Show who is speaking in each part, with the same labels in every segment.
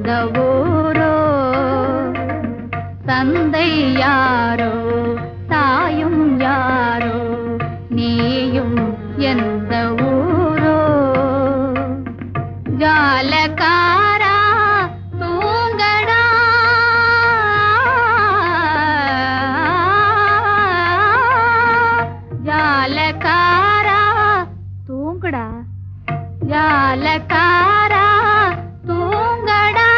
Speaker 1: எந்த ஊரோ தந்தை யாரோ தாயும் யாரோ நீயும் எந்த ஊரோ ஜாலக்காரா தூங்கடா ஜாலக்காரா தூங்குடா ஜாலக்காரா தூங்கடா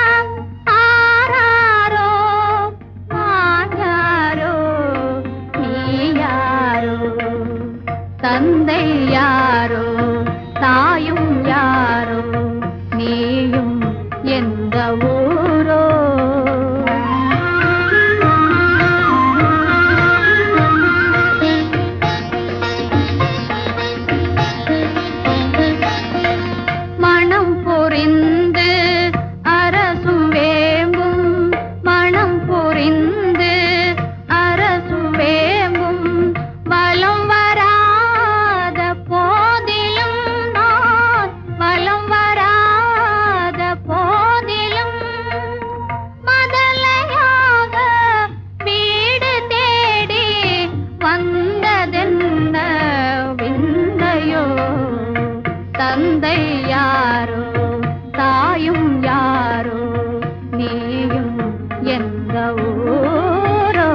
Speaker 1: ஆராரோ ஆயாரோ நீ யாரோ தந்தை யாரோ தாயும் யாரோ நீயும் எந்த ஊரோ மனம் புரிந்து அரசும் வேம்பும் மனம் புரிந்து அரசும் வேம்பும் வலம் வராத போதிலும் நான் வலம் வராத போதிலும் மதலையாக வீடு தேடி வந்ததென்ன விந்தையோ தந்தை யாரோ தாயும் யாரோ நீயும் எந்த ஊரோ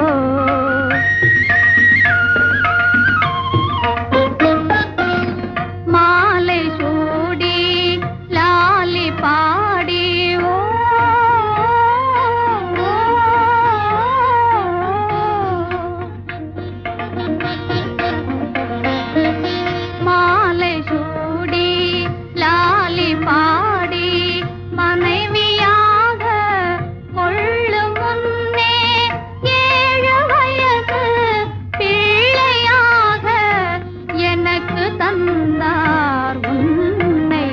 Speaker 1: மாலை சூடி லாலி பாடி ஓ மாலை சூடி லாலி பாடி மனைவியாக கொள்ளும் முன்னே ஏழு வயது பிள்ளையாக எனக்கு தந்தார் உன்னை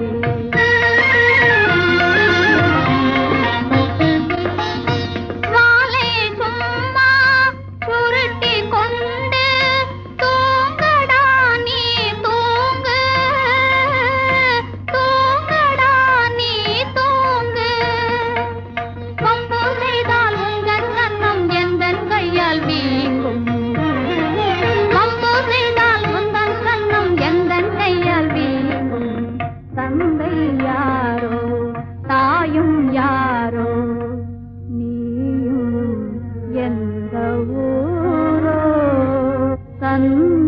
Speaker 1: வாலை சும்மா சுருட்டி கொண்டு தூங்கடா நீ தூங்கு தூங்கடா நீ தூங்கு வம்பு செய்தால் உங்கள் கண்ணம் எந்தன் கையால் வீங்கும் வம்பு செய்தால் உந்தன் கண்ணம் எந்தன் கையால் வீங்கும் தந்தை யாரோ தாயும் யாரோ நீயும் எந்த ஊரோ தந்தை